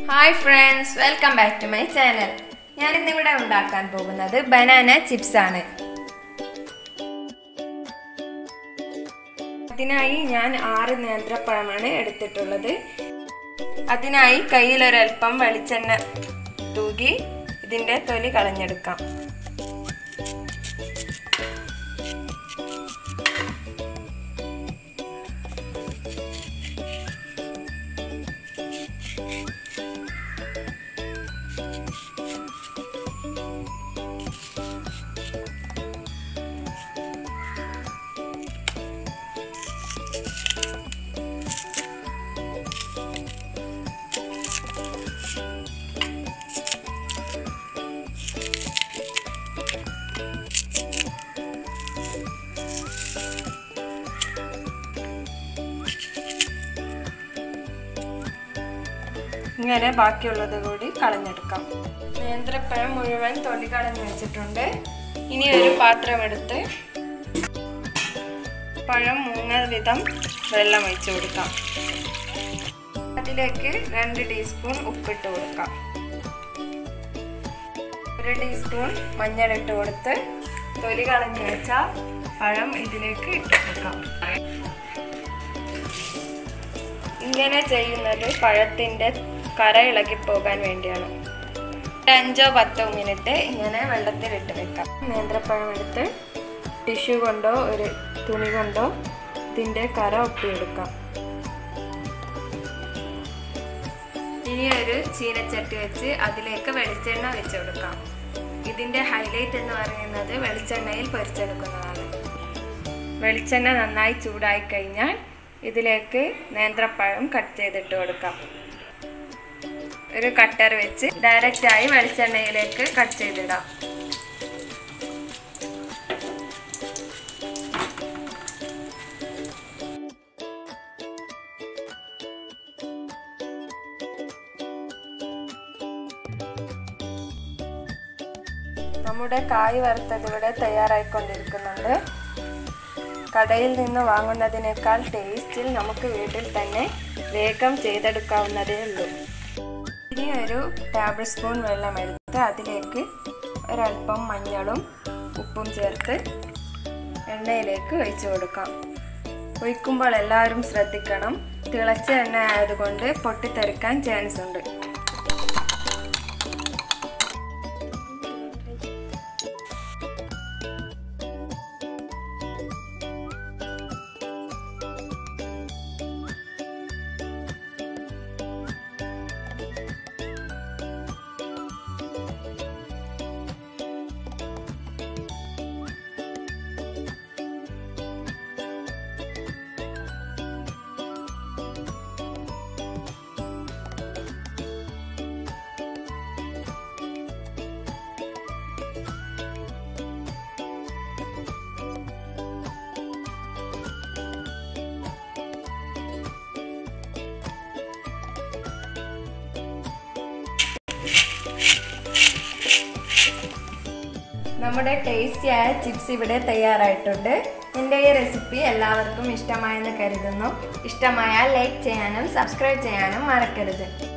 hi friends welcome back to my channel ഞാൻ ഇന്നിവിടെ ഉണ്ടാക്കാൻ പോകുന്നത് ബനാന ചിപ്സ് ആണ് അതിനായി ഞാൻ ആറ് നേന്ത്രപ്പഴമാണ് എടുത്തിട്ടുള്ളത് അതിനായി കയ്യിലൊരൽപ്പം വെളിച്ചെണ്ണ തൂകി ഇതിൻ്റെ തൊലി കളഞ്ഞെടുക്കാം ഇങ്ങനെ ബാക്കിയുള്ളത് കൂടി കളഞ്ഞെടുക്കാം നേന്ത്രപ്പഴം മുഴുവൻ തൊലി കളഞ്ഞു വെച്ചിട്ടുണ്ട് ഇനി ഒരു പാത്രം എടുത്ത് പഴം മൂന്ന് വിധം വെള്ളം ഒഴിച്ചു കൊടുക്കാം അതിലേക്ക് രണ്ട് ടീസ്പൂൺ ഉപ്പിട്ട് കൊടുക്കാം ഒരു ടീസ്പൂൺ മഞ്ഞളിട്ട് കൊടുത്ത് തൊലി കളഞ്ഞു വെച്ച പഴം ഇതിലേക്ക് ഇട്ട് കൊടുക്കാം ഇങ്ങനെ ചെയ്യുന്നത് പഴത്തിൻ്റെ കര ഇളകിപ്പോകാൻ വേണ്ടിയാണ് അഞ്ചോ പത്തോ മിനിറ്റ് ഇങ്ങനെ വെള്ളത്തിലിട്ട് വെക്കാം നേന്ത്രപ്പഴം എടുത്ത് ടിഷ്യൂ കൊണ്ടോ ഒരു തുണി കൊണ്ടോ ഇതിൻ്റെ കര ഒപ്പിയെടുക്കാം ഇനി ഒരു ചീനച്ചട്ടി വെച്ച് അതിലേക്ക് വെളിച്ചെണ്ണ വെച്ച് കൊടുക്കാം ഇതിൻ്റെ ഹൈലൈറ്റ് എന്ന് പറയുന്നത് വെളിച്ചെണ്ണയിൽ പൊരിച്ചെടുക്കുന്നതാണ് വെളിച്ചെണ്ണ നന്നായി ചൂടായി കഴിഞ്ഞാൽ ഇതിലേക്ക് നേന്ത്രപ്പഴം കട്ട് ചെയ്തിട്ട് കൊടുക്കാം ഒരു കട്ടർ വെച്ച് ഡയറക്റ്റ് ആയി വെളിച്ചെണ്ണയിലേക്ക് കട്ട് ചെയ്തിടാം നമ്മുടെ കായ് വറുത്തത് ഇവിടെ തയ്യാറായിക്കൊണ്ടിരിക്കുന്നുണ്ട് കടയിൽ നിന്ന് വാങ്ങുന്നതിനേക്കാൾ ടേസ്റ്റിൽ നമുക്ക് വീട്ടിൽ തന്നെ വേഗം ചെയ്തെടുക്കാവുന്നതേ ഉള്ളൂ ഇനി ഒരു ടേബിൾ സ്പൂൺ വെള്ളം എടുത്ത് അതിലേക്ക് ഒരല്പം മഞ്ഞളും ഉപ്പും ചേർത്ത് എണ്ണയിലേക്ക് ഒഴിച്ചു കൊടുക്കാം ഒഴിക്കുമ്പോൾ എല്ലാവരും ശ്രദ്ധിക്കണം തിളച്ച എണ്ണ ആയതുകൊണ്ട് പൊട്ടിത്തെറിക്കാൻ ചാൻസ് ഉണ്ട് നമ്മുടെ ടേസ്റ്റിയായ ചിപ്സ് ഇവിടെ തയ്യാറായിട്ടുണ്ട് എൻ്റെ ഈ റെസിപ്പി എല്ലാവർക്കും ഇഷ്ടമായെന്ന് കരുതുന്നു ഇഷ്ടമായാൽ ലൈക്ക് ചെയ്യാനും സബ്സ്ക്രൈബ് ചെയ്യാനും മറക്കരുത്